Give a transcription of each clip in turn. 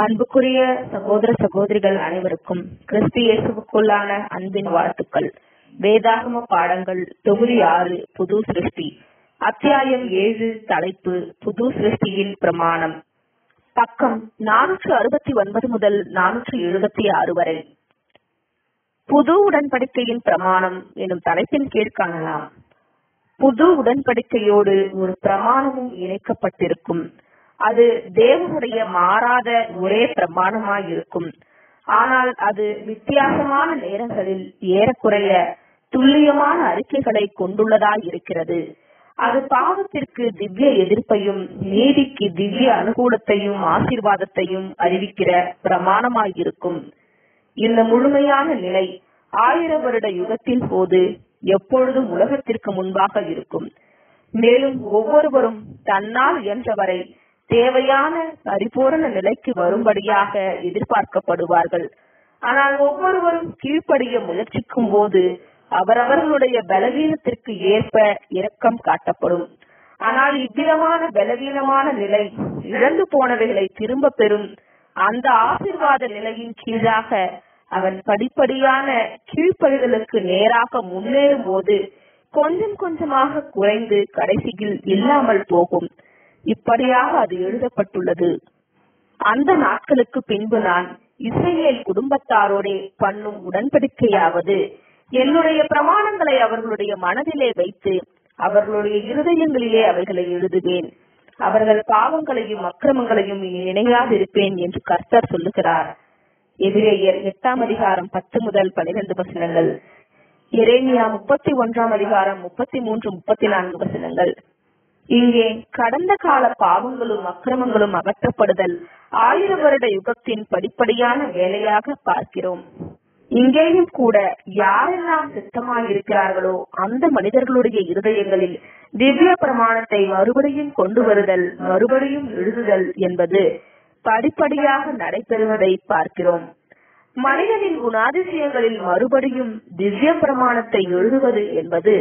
அன்புக்குரிய சகோதர சகோதரிகள் அனைவருக்கும் கிறிஸ்து இயேசுவுக்குள்ளான அன்பின் வாழ்த்துக்கள் வேதாகம பாடங்கள் தொகுதி ஆறு புது சிருஷ்டி அத்தியாயம் ஏழு தலைப்பு புது சிருஷ்டியின் பிரமாணம் பக்கம் நானூற்று அறுபத்தி ஒன்பது முதல் நானூற்று எழுபத்தி ஆறு வரை புது உடன்படிக்கையின் பிரமாணம் எனும் தலைப்பின் கீழ் காணலாம் புது உடன்படிக்கையோடு ஒரு பிரமாணமும் இணைக்கப்பட்டிருக்கும் அது தேவனுடைய மாறாத ஒரே பிரமாணமாயிருக்கும் ஆனால் அது வித்தியாசமான நேரங்களில் ஏறக்குறைய துல்லியமான அறிக்கைகளை கொண்டுள்ளதாய் இருக்கிறது அது பாவத்திற்கு திவ்ய எதிர்ப்பையும் நீதிக்கு திவ்ய அனுகூலத்தையும் ஆசீர்வாதத்தையும் அறிவிக்கிற பிரமாணமாயிருக்கும் இந்த முழுமையான நிலை ஆயிர வருட யுகத்தின் போது எப்பொழுதும் உலகத்திற்கு முன்பாக இருக்கும் மேலும் ஒவ்வொருவரும் தன்னால் இயன்றவரை தேவையான பரிபூரண நிலைக்கு வரும்படியாக எதிர்பார்க்கப்படுவார்கள் ஆனால் ஒவ்வொருவரும் கீழ்ப்படிய முயற்சிக்கும் போது அவரவர்களுடைய பலவீனத்திற்கு ஏற்ப இரக்கம் காட்டப்படும் ஆனால் இவ்விதமான பலவீனமான நிலை இழந்து போனவைகளை திரும்ப பெறும் அந்த ஆசிர்வாத நிலையின் கீழாக அவன் படிப்படியான கீழ்ப்படிதலுக்கு நேராக முன்னேறும் போது கொஞ்சம் கொஞ்சமாக குறைந்து கடைசியில் இல்லாமல் போகும் இப்படியாக அது எழுதப்பட்டுள்ளது அந்த நாட்களுக்கு பின்பு நான் இஸ்ரேல் குடும்பத்தாரோடே பண்ணும் உடன்படிக்கையாவது என்னுடைய பிரமாணங்களை அவர்களுடைய மனதிலே வைத்து அவர்களுடைய இருதயங்களிலே அவைகளை எழுதுவேன் அவர்கள் பாவங்களையும் அக்கிரமங்களையும் இனி நினையாதிருப்பேன் என்று கர்த்தர் சொல்லுகிறார் எதிரேயர் எட்டாம் அதிகாரம் பத்து முதல் பனிரெண்டு வசனங்கள் எரேமியா முப்பத்தி ஒன்றாம் அதிகாரம் முப்பத்தி மூன்று முப்பத்தி நான்கு வசனங்கள் இங்கே கடந்த கால பாவங்களும் அக்கிரமங்களும் அகற்றப்படுதல் ஆயிர வருட யுகத்தின் படிப்படியான வேலையாக பார்க்கிறோம் இங்கேயும் கூட யாரெல்லாம் சித்தமாயிருக்கிறார்களோ அந்த மனிதர்களுடைய இருதயங்களில் திவ்ய பிரமாணத்தை மறுபடியும் கொண்டு வருதல் மறுபடியும் எழுதுதல் என்பது படிப்படியாக நடைபெறுவதை பார்க்கிறோம் மனிதனின் குணாதிசயங்களில் மறுபடியும் திவ்ய பிரமாணத்தை எழுதுவது என்பது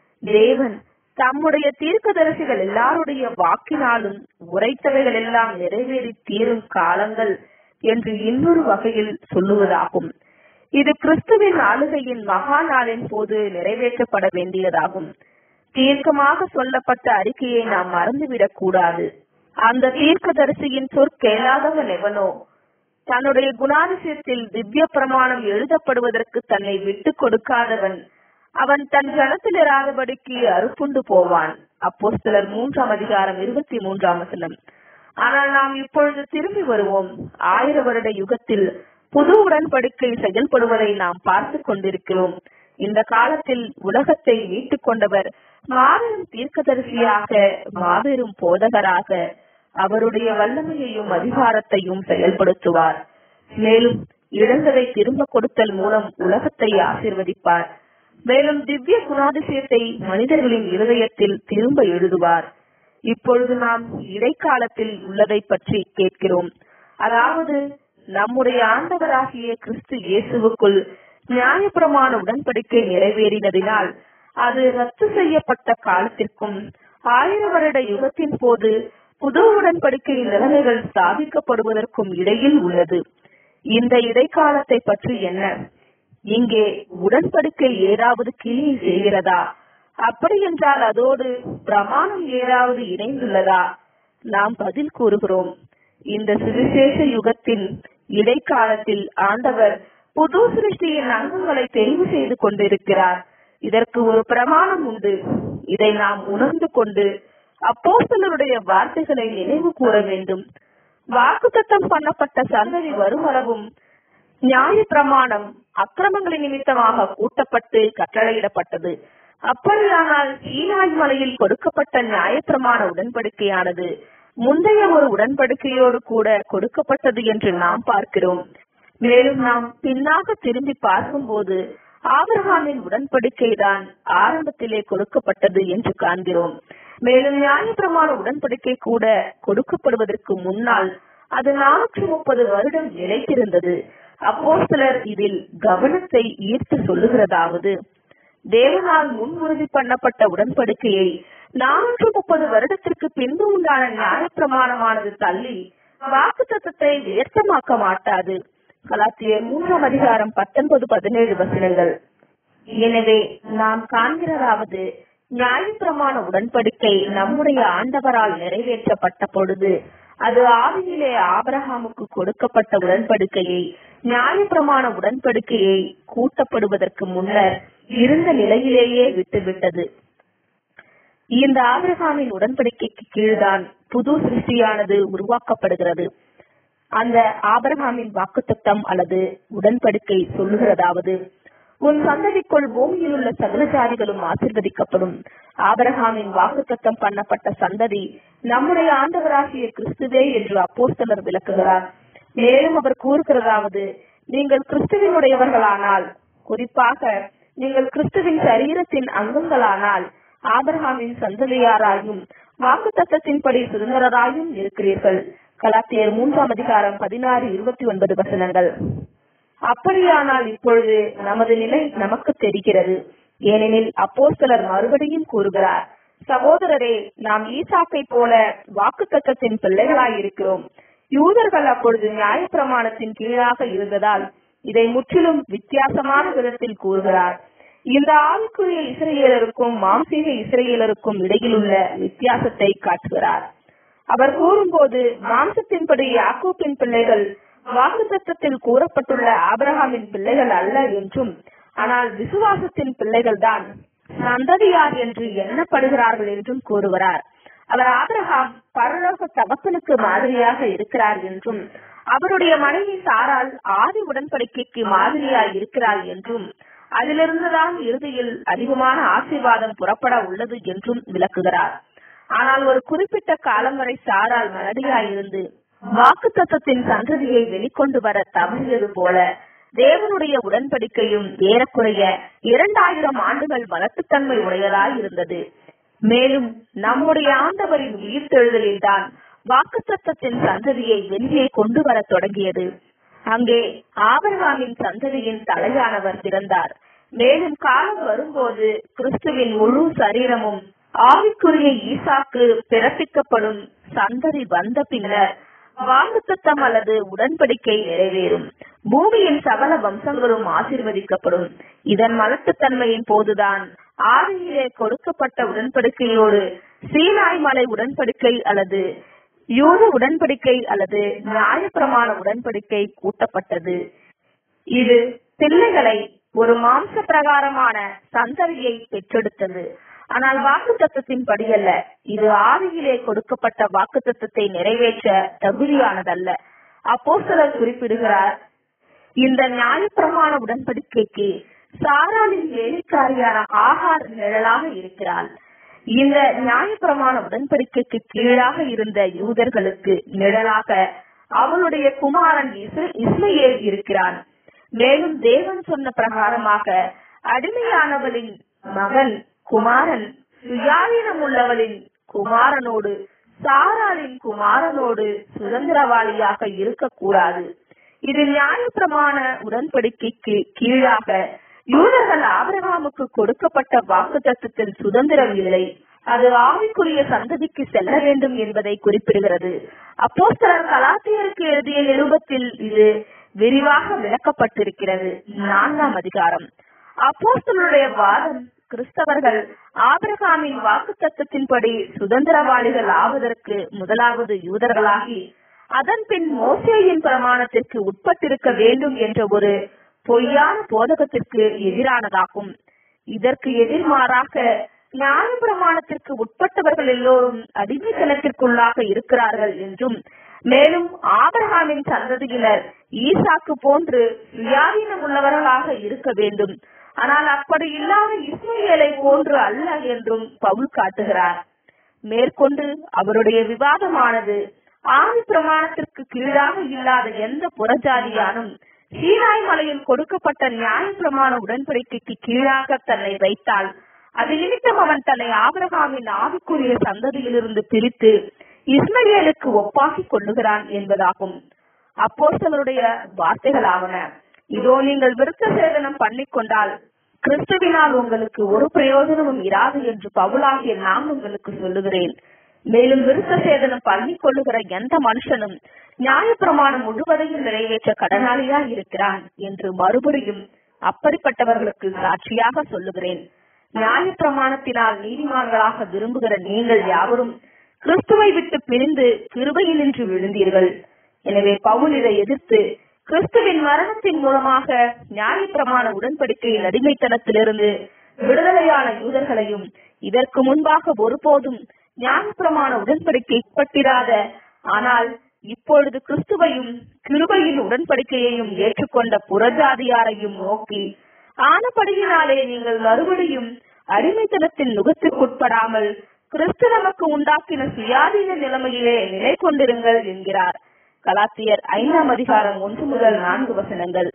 தேவன் தம்முடைய தீர்க்கதரிசிகள் எல்லாருடைய வாக்கினாலும் உரைத்தவைகள் எல்லாம் நிறைவேறி தீரும் காலங்கள் என்று இன்னொரு வகையில் சொல்லுவதாகும் இது கிறிஸ்துவின் ஆளுகையின் மகா நாளின் போது நிறைவேற்றப்பட வேண்டியதாகும் தீர்க்கமாக சொல்லப்பட்ட அறிக்கையை நாம் மறந்துவிடக் கூடாது அந்த தீர்க்கதரிசியின் சொற்கேளாதவன் எவனோ தன்னுடைய குணாதிசயத்தில் திவ்ய பிரமாணம் எழுதப்படுவதற்கு தன்னை விட்டு கொடுக்காதவன் அவன் தன் ஜனத்தில் இராதபடிக்கு அறுப்புண்டு போவான் அப்போ சிலர் மூன்றாம் அதிகாரம் இருபத்தி மூன்றாம் வசனம் ஆனால் நாம் இப்பொழுது திரும்பி வருவோம் ஆயிர வருட யுகத்தில் புது உடன்படிக்கை செயல்படுவதை நாம் பார்த்து கொண்டிருக்கிறோம் இந்த காலத்தில் உலகத்தை மீட்டுக் கொண்டவர் மாபெரும் தீர்க்கதரிசியாக மாபெரும் போதகராக அவருடைய வல்லமையையும் அதிகாரத்தையும் செயல்படுத்துவார் மேலும் இழந்ததை திரும்ப கொடுத்தல் மூலம் உலகத்தை ஆசிர்வதிப்பார் மேலும் திவ்ய குணாதிசயத்தை மனிதர்களின் இருதயத்தில் திரும்ப எழுதுவார் இப்பொழுது நாம் இடைக்காலத்தில் உள்ளதை பற்றி கேட்கிறோம் அதாவது நம்முடைய ஆண்டவராகிய கிறிஸ்து இயேசுவுக்குள் நியாயப்பிரமாண உடன்படிக்கை நிறைவேறினதினால் அது ரத்து செய்யப்பட்ட காலத்திற்கும் ஆயிர வருட யுகத்தின் போது புது உடன்படிக்கை நிலைமைகள் ஸ்தாபிக்கப்படுவதற்கும் இடையில் உள்ளது இந்த இடைக்காலத்தை பற்றி என்ன இங்கே உடன்படிக்கை ஏதாவது கிளி செய்கிறதா அப்படி என்றால் அதோடு பிரமாணம் ஏதாவது இணைந்துள்ளதா நாம் பதில் கூறுகிறோம் இந்த சுவிசேஷ யுகத்தின் இடைக்காலத்தில் ஆண்டவர் புது சிருஷ்டியின் அங்கங்களை தெரிவு செய்து கொண்டிருக்கிறார் இதற்கு ஒரு பிரமாணம் உண்டு இதை நாம் உணர்ந்து கொண்டு அப்போஸ்தலருடைய வார்த்தைகளை நினைவு கூற வேண்டும் வாக்குத்தத்தம் பண்ணப்பட்ட சந்ததி வருமளவும் நியாய பிரமாணம் அக்கிரமங்களின் நிமித்தமாக கூட்டப்பட்டு கட்டளையிடப்பட்டது அப்படியானால் சீனாய் மலையில் கொடுக்கப்பட்ட நியாயப்பிரமாண உடன்படிக்கையானது முந்தைய ஒரு உடன்படிக்கையோடு கூட கொடுக்கப்பட்டது என்று நாம் பார்க்கிறோம் மேலும் நாம் பின்னாக திரும்பி பார்க்கும்போது ஆபிரகாமின் உடன்படிக்கை தான் ஆரம்பத்திலே கொடுக்கப்பட்டது என்று காண்கிறோம் மேலும் நியாயப்பிரமாண உடன்படிக்கை கூட கொடுக்கப்படுவதற்கு முன்னால் அது நானூற்று முப்பது வருடம் நிலைத்திருந்தது அப்போ சிலர் இதில் கவனத்தை ஈர்த்து சொல்லுகிறதாவது தேவனால் முன்முறுதி பண்ணப்பட்ட உடன்படிக்கையை நானூற்று முப்பது வருடத்திற்கு பின்பு உண்டான நியாயப்பிரமாணமானது தள்ளி வாக்கு பாவத்தை வியர்த்தமாக்க மாட்டாது கலாத்தியர் மூன்றாம் அதிகாரம் பத்தொன்பது பதினேழு வசனங்கள் எனவே நாம் காண்கிறதாவது நியாயப்பிரமாண உடன்படிக்கை நம்முடைய ஆண்டவரால் நிறைவேற்றப்பட்ட பொழுது அது ஆதியிலே ஆபிரகாமுக்கு கொடுக்கப்பட்ட உடன்படிக்கையை நியாயப்பிரமாண உடன்படிக்கையை கூட்டப்படுவதற்கு முன்னர் இருந்த நிலையிலேயே விட்டுவிட்டது இந்த ஆபிரகாமின் உடன்படிக்கைக்கு கீழ்தான் புது சிருஷ்டியானது உருவாக்கப்படுகிறது அந்த ஆபிரகாமின் வாக்குத்தத்தம் அல்லது உடன்படிக்கை சொல்லுகிறதாவது உன் சந்ததிக்குள் பூமியில் உள்ள சகல ஜாதிகளும் ஆசிர்வதிக்கப்படும் ஆபிரகாமின் வாக்குத்தத்தம் பண்ணப்பட்ட சந்ததி நம்முடைய ஆண்டவராகிய கிறிஸ்துவே என்று அப்போஸ்தலர் விளக்குகிறார் மேலும் அவர் கூறுகிறதாவது நீங்கள் கிறிஸ்துவினுடையவர்களானால் குறிப்பாக நீங்கள் கிறிஸ்துவின் சரீரத்தின் அங்கங்களானால் ஆபிரகாமின் சந்ததியாராயும் வாக்கு தத்தத்தின்படி சுதந்திரராயும் இருக்கிறீர்கள் கலாத்தியர் மூன்றாம் அதிகாரம் பதினாறு இருபத்தி ஒன்பது வசனங்கள் அப்படியானால் இப்பொழுது நமது நிலை நமக்கு தெரிகிறது ஏனெனில் அப்போஸ்தலர் மறுபடியும் கூறுகிறார் சகோதரரே நாம் ஈசாக்கை போல வாக்கு தத்தத்தின் பிள்ளைகளாயிருக்கிறோம் யூதர்கள் அப்பொழுது நியாயப்பிரமாணத்தின் கீழாக இருந்ததால் இதை முற்றிலும் வித்தியாசமான விதத்தில் கூறுகிறார் இந்த ஆவிக்குரிய இஸ்ரேலருக்கும் மாம்சீக இஸ்ரேலருக்கும் இடையில் உள்ள வித்தியாசத்தை காட்டுகிறார் அவர் கூறும்போது மாம்சத்தின்படி யாக்கோப்பின் பிள்ளைகள் வாக்குத்தத்தத்தில் கூறப்பட்டுள்ள ஆபிரகாமின் பிள்ளைகள் அல்ல என்றும் ஆனால் விசுவாசத்தின் பிள்ளைகள் தான் சந்ததியார் என்று எண்ணப்படுகிறார்கள் என்றும் கூறுகிறார் அவர் ஆபிரகாம் பரலோக தகப்பனுக்கு மாதிரியாக இருக்கிறார் என்றும் அவருடைய மனைவி சாரால் ஆதி உடன்படிக்கைக்கு மாதிரியாய் இருக்கிறார் என்றும் அதிலிருந்துதான் இறுதியில் அதிகமான ஆசீர்வாதம் புறப்பட உள்ளது என்றும் விளக்குகிறார் ஆனால் ஒரு குறிப்பிட்ட காலம் வரை சாரால் மலடியாயிருந்து வாக்கு தத்துவத்தின் சந்ததியை வெளிக்கொண்டு வர தவறியது போல தேவனுடைய உடன்படிக்கையும் ஏறக்குறைய இரண்டாயிரம் ஆண்டுகள் வளர்த்துத்தன்மை உடையதாய் இருந்தது மேலும் நம்முடைய ஆண்டவரின் உயிர்த்தெழுதலில் தான் வாக்கு தத்தத்தின் சந்ததியை வெளியே கொண்டு வர தொடங்கியது அங்கே ஆபரகாமின் சந்ததியின் தலையானவர் பிறந்தார் மேலும் காலம் வரும்போது கிறிஸ்துவின் முழு சரீரமும் ஆவிக்குரிய ஈசாக்கு பிறப்பிக்கப்படும் சந்ததி வந்த பின்னர் வாக்குத்தத்தம் அல்லது உடன்படிக்கை நிறைவேறும் பூமியின் சகல வம்சங்களும் ஆசீர்வதிக்கப்படும் இதன் மலட்டுத்தன்மையின் போதுதான் ஆதியிலே கொடுக்கப்பட்ட உடன்படிக்கையோடு சீனாய் மலை உடன்படிக்கை அல்லது யூத உடன்படிக்கை அல்லது நியாயப்பிரமாண உடன்படிக்கை கூட்டப்பட்டது இது பிள்ளைகளை ஒரு மாம்ச பிரகாரமான சந்ததியை பெற்றெடுத்தது ஆனால் வாக்கு தத்துவத்தின் படியல்ல இது ஆதியிலே கொடுக்கப்பட்ட வாக்கு தத்துவத்தை நிறைவேற்ற தகுதியானதல்ல அப்போ சிலர் குறிப்பிடுகிறார் இந்த நியாயப்பிரமாண உடன்படிக்கைக்கு சாராளின் வேலைக்காரியான ஆகார் நிழலாக இருக்கிறாள் இந்த நியாயப்பிரமாண உடன்படிக்கைக்கு கீழாக இருந்த யூதர்களுக்கு நிழலாக அவளுடைய குமாரன் இஸ்மையேல் இருக்கிறான் மேலும் தேவன் சொன்ன பிரகாரமாக அடிமையானவளின் மகன் குமாரன் சுயாதீனம் உள்ளவளின் குமாரனோடு சாராளின் குமாரனோடு சுதந்திரவாளியாக இருக்கக்கூடாது இது நியாயப்பிரமாண உடன்படிக்கைக்கு கீழாக யூதர்கள் ஆபிரகாமுக்கு கொடுக்கப்பட்ட வாக்கு தத்துவத்தில் சுதந்திரம் இல்லை அது ஆவிக்குரிய சந்ததிக்கு செல்ல வேண்டும் என்பதை குறிப்பிடுகிறது அப்போஸ்தலர் கலாத்தியருக்கு எழுதிய நிருபத்தில் இது விரிவாக விளக்கப்பட்டிருக்கிறது நான்காம் அதிகாரம் அப்போஸ்தலருடைய வாதம் கிறிஸ்தவர்கள் ஆபிரகாமின் வாக்கு தத்துவத்தின்படி சுதந்திரவாளிகள் ஆவதற்கு முதலாவது யூதர்களாகி அதன் பின் மோசேயின் பிரமாணத்திற்கு உட்பட்டிருக்க வேண்டும் என்ற ஒரு பொய்யான போதகத்திற்கு எதிரானதாகும் இதற்கு எதிர்மாறாக ஞான பிரமாணத்திற்கு உட்பட்டவர்கள் எல்லோரும் அடிமைத்தனத்திற்குள்ளாக இருக்கிறார்கள் என்றும் மேலும் ஆபிரகாமின் சந்ததியினர் ஈசாக்கு போன்று சுயாதீனம் உள்ளவர்களாக இருக்க வேண்டும் ஆனால் அப்படி இல்லாத இஸ்மையலை போன்று அல்ல என்றும் பவுல் காட்டுகிறார் மேற்கொண்டு அவருடைய விவாதமானது ஆதி பிரமாணத்திற்கு கீழாக இல்லாத எந்த புறஜாதியானும் சீனாய் மலையில் கொடுக்கப்பட்ட நியாய பிரமாண உடன்படிக்கைக்கு கீழாக தன்னை வைத்தால் அது நிமித்தம் அவன் தன்னை ஆபிரகாமின் ஆவிக்குரிய சந்ததியிலிருந்து பிரித்து இஸ்மவேலுக்கு ஒப்பாக்கிக் கொள்ளுகிறான் என்பதாகும் அப்போஸ்தலருடைய வார்த்தைகளாவன இதோ நீங்கள் விருத்த சேதனம் பண்ணிக்கொண்டால் கிறிஸ்துவினால் உங்களுக்கு ஒரு பிரயோஜனமும் இராது என்று பவுலாகிய நான் உங்களுக்கு சொல்லுகிறேன் மேலும் விருத்த சேதனம் பண்ணி கொள்ளுகிற எந்த மனுஷனும் நியாயப்பிரமாணம் முழுவதையும் நிறைவேற்ற கடனாளியா இருக்கிறான் என்று மறுபடியும் அப்படிப்பட்டவர்களுக்கு சாட்சியாக சொல்லுகிறேன் நியாயப்பிரமாணத்தினால் நீதிமான்களாக விரும்புகிற நீங்கள் யாவரும் கிறிஸ்துவை விட்டு பிரிந்து கிருபையினின்று விழுந்தீர்கள் எனவே பவுல் இதை எதிர்த்து கிறிஸ்துவின் மரணத்தின் மூலமாக நியாயப்பிரமாண உடன்படிக்கையின் அடிமைத்தனத்திலிருந்து விடுதலையான யூதர்களையும் இதற்கு முன்பாக ஒருபோதும் நியாயப்பிரமாண உடன்படிக்கை உட்பட்டிராத ஆனால் இப்பொழுது கிறிஸ்துவையும் கிருபையின் உடன்படிக்கையையும் ஏற்றுக்கொண்ட புறஜாதியாரையும் நோக்கி ஆனபடியினாலே நீங்கள் மறுபடியும் அடிமைத்தனத்தின் நுகத்திற்குட்படாமல் கிறிஸ்து நமக்கு உண்டாக்கின சுயாதீன நிலைமையிலே நிலை கொண்டிருங்கள் என்கிறார் கலாத்தியர் ஐந்தாம் அதிகாரம் ஒன்று முதல் நான்கு வசனங்கள்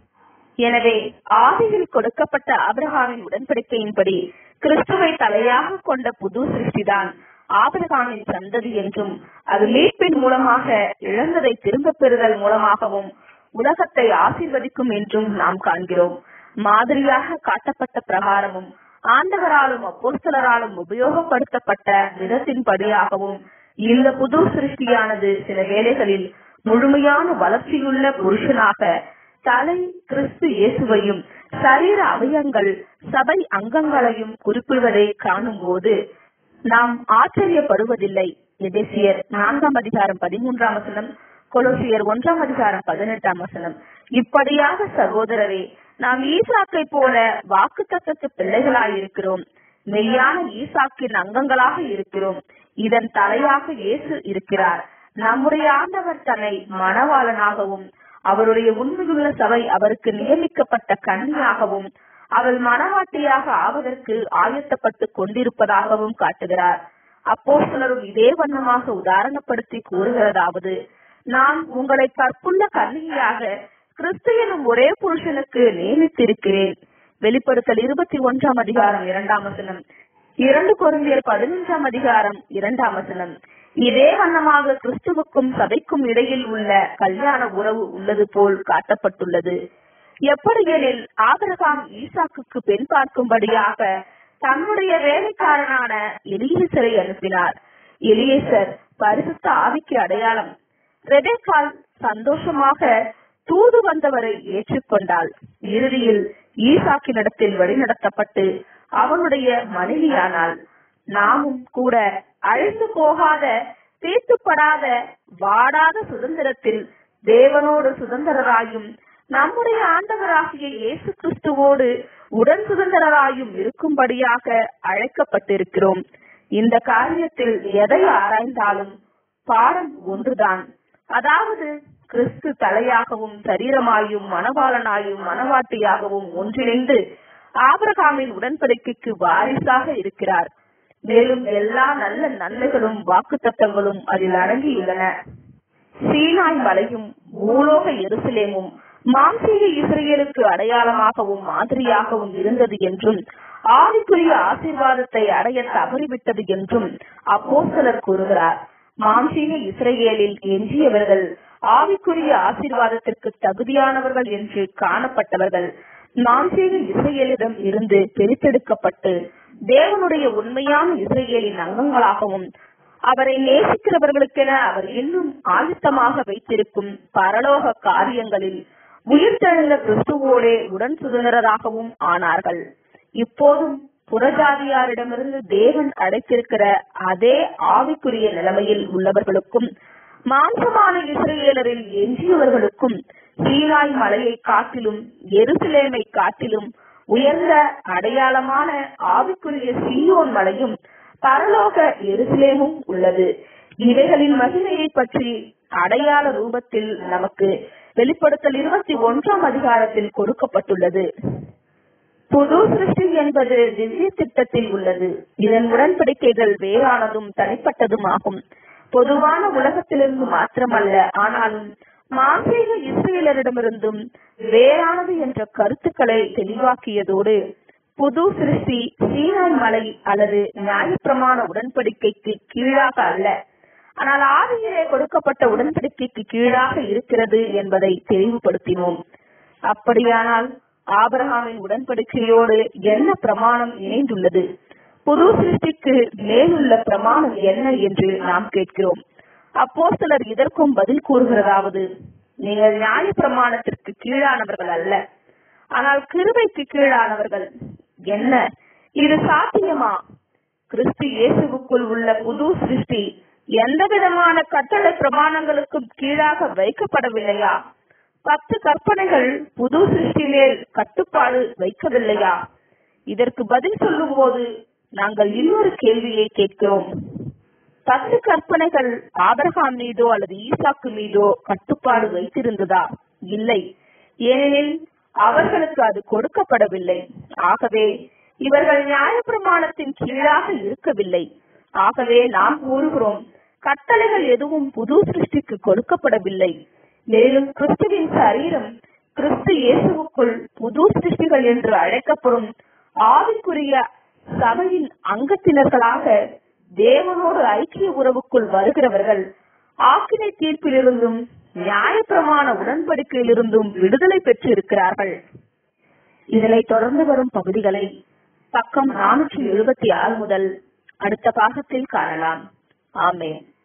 எனவே ஆதியில் கொடுக்கப்பட்ட ஆபிரகாமின் உடன்படிக்கையின்படி கிறிஸ்துவை தலையாக கொண்ட புது சிருஷ்டிதான் ஆபிரகாமின் சந்ததி என்றும் அது மீட்பின் மூலமாக இழந்ததை திரும்பப் பெறுதல் மூலமாகவும் உலகத்தை ஆசீர்வதிக்கும் என்றும் நாம் காண்கிறோம் மாதிரியாக காட்டப்பட்ட பிரகாரமும் ஆண்டவராலும் அப்போஸ்தலராலும் உபயோகப்படுத்தப்பட்ட விதத்தின்படியாகவும் இந்த புது சிருஷ்டியானது சில வேளைகளில் முழுமையான வளர்ச்சியுள்ள புருஷனாக தலை கிறிஸ்து இயேசுவையும் சரீர அவயங்கள் சபை அங்கங்களையும் குறிப்பிடுவதை காணும் போது நாம் ஆச்சரியப்படுவதில்லை எதேசியர் நான்காம் அதிகாரம் பதிமூன்றாம் வசனம் கொலோசியர் ஒன்றாம் அதிகாரம் பதினெட்டாம் வசனம் இப்படியாக சகோதரரே நாம் ஈசாக்கை போல வாக்கு தத்தத்து பிள்ளைகளாயிருக்கிறோம் மெய்யான ஈசாக்கின் அங்கங்களாக இருக்கிறோம் இதன் தலையாக இயேசு இருக்கிறார் நம்முடைய ஆண்டவர் தன்னை மணவாளனாகவும் அவருடைய உண்மையுள்ள சபை அவருக்கு நியமிக்கப்பட்ட கன்னியாகவும் அவள் மணவாட்டியாக ஆவதற்கு ஆயத்தப்பட்டு கொண்டிருப்பதாகவும் காட்டுகிறார் அப்போ சிலரும் இதே வண்ணமாக உதாரணப்படுத்தி கூறுகிறதாவது நான் உங்களை கற்புள்ள கன்னியாக கிறிஸ்து எனும் ஒரே புருஷனுக்கு நியமித்திருக்கிறேன் வெளிப்படுத்தல் இருபத்தி ஒன்றாம் அதிகாரம் இரண்டாம் வசனம் இரண்டு குழந்தையர் பதினொன்றாம் அதிகாரம் இரண்டாம் வசனம் இதே வண்ணமாக கிறிஸ்துவுக்கும் சபைக்கும் இடையில் உள்ள கல்யாண உறவு உள்ளது போல் காட்டப்பட்டுள்ளது எப்படியெனில் ஆபிரகாம் ஈசாக்குக்கு பெண் பார்க்கும்படியாக தன்னுடைய வேலைக்காரனான எலியேசரை அனுப்பினார் எலியேசர் பரிசுத்த ஆவிக்கு அடையாளம் ரெபேக்கால் சந்தோஷமாக தூது வந்தவரை ஏற்றுக்கொண்டாள் இறுதியில் ஈசாக்கினிடத்தில் வழிநடத்தப்பட்டு அவனுடைய மனைவியானாள் நாமும் கூட அழிந்து போகாத தீர்த்துப்படாத வாடாத சுதந்திரத்தில் தேவனோடு சுதந்திரராயும் நம்முடைய ஆண்டவராகிய இயேசு கிறிஸ்துவோடு உடன் சுதந்திரராயும் இருக்கும்படியாக அழைக்கப்பட்டிருக்கிறோம் இந்த காரியத்தில் எதை ஆராய்ந்தாலும் பாடம் ஒன்றுதான் அதாவது கிறிஸ்து தலையாகவும் சரீரமாயும் மணவாளனாயும் மணவாட்டியாகவும் ஒன்றிணைந்து ஆபிரகாமின் உடன்படிக்கைக்கு வாரிசாக இருக்கிறார் மேலும் எல்லா நல்ல நன்மைகளும் வாக்குத்தத்தங்களும் அதில் அடங்கியுள்ளன சீனாய் மலையும் பூலோக எருசலேமும் மாம்சீக இஸ்ரேலுக்கு அடையாளமாகவும் மாதிரியாகவும் இருந்தது என்றும் ஆவிக்குரிய ஆசீர்வாதத்தை அடைய தவறிவிட்டது என்றும் அப்போஸ்தலர் கூறுகிறார் மாம்சீக இஸ்ரேலில் எஞ்சியவர்கள் ஆவிக்குரிய ஆசீர்வாதத்திற்கு தகுதியானவர்கள் என்று காணப்பட்டவர்கள் மாம்சீக இஸ்ரேலிடம் இருந்து பிரித்தெடுக்கப்பட்டு தேவனுடைய உண்மையான இஸ்ரேலின் அங்கங்களாகவும் அவரை நேசிக்கிறவர்களுக்கென அவர் இன்னும் ஆயுத்தமாக வைத்திருக்கும் பரலோக காரியங்களில் உயிர்த்தெழுந்த கிறிஸ்துவோடே உடன் சுதந்திரராகவும் ஆனார்கள் இப்போதும் புறஜாதியாரிடமிருந்து தேவன் அடைத்திருக்கிற அதே ஆவிக்குரிய நிலைமையில் உள்ளவர்களுக்கும் மாம்சமான இஸ்ரேலரில் எஞ்சியவர்களுக்கும் சீனாய் மலையை காட்டிலும் எருசலேமை காட்டிலும் உயர்ந்த அடையாளமான ஆவிக்குரிய சீயோன் மலையும் பரலோக எருசலேமும் உள்ளது இவைகளின் மகிமையை பற்றி அடையாள ரூபத்தில் நமக்கு வெளிப்படுத்தல் இருபத்தி ஒன்றாம் அதிகாரத்தில் கொடுக்கப்பட்டுள்ளது புது சிருஷ்டி என்பது திவ்ய திட்டத்தில் உள்ளது இதன் உடன்படிக்கைகள் வேறானதும் தனிப்பட்டதும் ஆகும் பொதுவான உலகத்திலிருந்து மாத்திரமல்ல ஆனாலும் மாந்தீக இஸ்ரேலரிடமிருந்தும் வேறானது என்ற கருத்துக்களை தெளிவாக்கியதோடு புது சிருஷ்டி சீனாய் மலை அல்லது நியாயப்பிரமாண உடன்படிக்கைக்கு கீழாக அல்ல ஆனால் ஆதியிலே கொடுக்கப்பட்ட உடன்படிக்கைக்கு கீழாக இருக்கிறது என்பதை தெளிவுபடுத்தினோம் அப்படியானால் ஆபிரகாமின் உடன்படிக்கையோடு என்ன பிரமாணம் இணைந்துள்ளது புது சிருஷ்டிக்கு மேலுள்ள பிரமாணம் என்ன என்று நாம் கேட்கிறோம் அப்போ சிலர் இதற்கும் பதில் கூறுகிறதாவது நீங்கள் நியாய பிரமாணத்திற்கு கீழானவர்கள் அல்ல ஆனால் கிருபைக்கு கீழானவர்கள் என்ன இது சாத்தியமா கிறிஸ்து இயேசுவுக்குள் உள்ள புது சிருஷ்டி எந்த விதமான கட்டளை பிரமாணங்களுக்கும் கீழாக வைக்கப்படவில்லையா பத்து கற்பனைகள் புது சிருஷ்டி மேல் கட்டுப்பாடு வைக்கவில்லையா இதற்கு பதில் சொல்லும் போது நாங்கள் இன்னொரு கேள்வியை கேட்கிறோம் பத்து கற்பனைகள் ஆபரகாம் மீதோ அல்லது ஈசாக்கு மீதோ கட்டுப்பாடு வைத்திருந்ததா இல்லை ஏனெனில் அவர்களுக்கு அது கொடுக்கப்படவில்லை ஆகவே இவர்கள் நியாயப்பிரமாணத்தின் கீழாக இருக்கவில்லை ஆகவே நாம் கூறுகிறோம் கட்டளைகள் எதுவும் புது சிருஷ்டிக்கு கொடுக்கப்படவில்லை மேலும் கிறிஸ்துவின் சரீரம் கிறிஸ்து இயேசுவுக்குள் புது சிருஷ்டிகள் என்று அழைக்கப்படும் ஆவிக்குரிய சபையின் அங்கத்தினர்களாக தேவனோடு ஐக்கிய உறவுக்குள் வருகிறவர்கள் ஆக்கினை தீர்ப்பிலிருந்தும் நியாயப்பிரமாண உடன்படிக்கையிலிருந்தும் விடுதலை பெற்று இருக்கிறார்கள் இதனை தொடர்ந்து வரும் பகுதிகளை பக்கம் நானூற்றி எழுபத்தி ஆறு முதல் அடுத்த பாகத்தில் காணலாம் ஆமேன்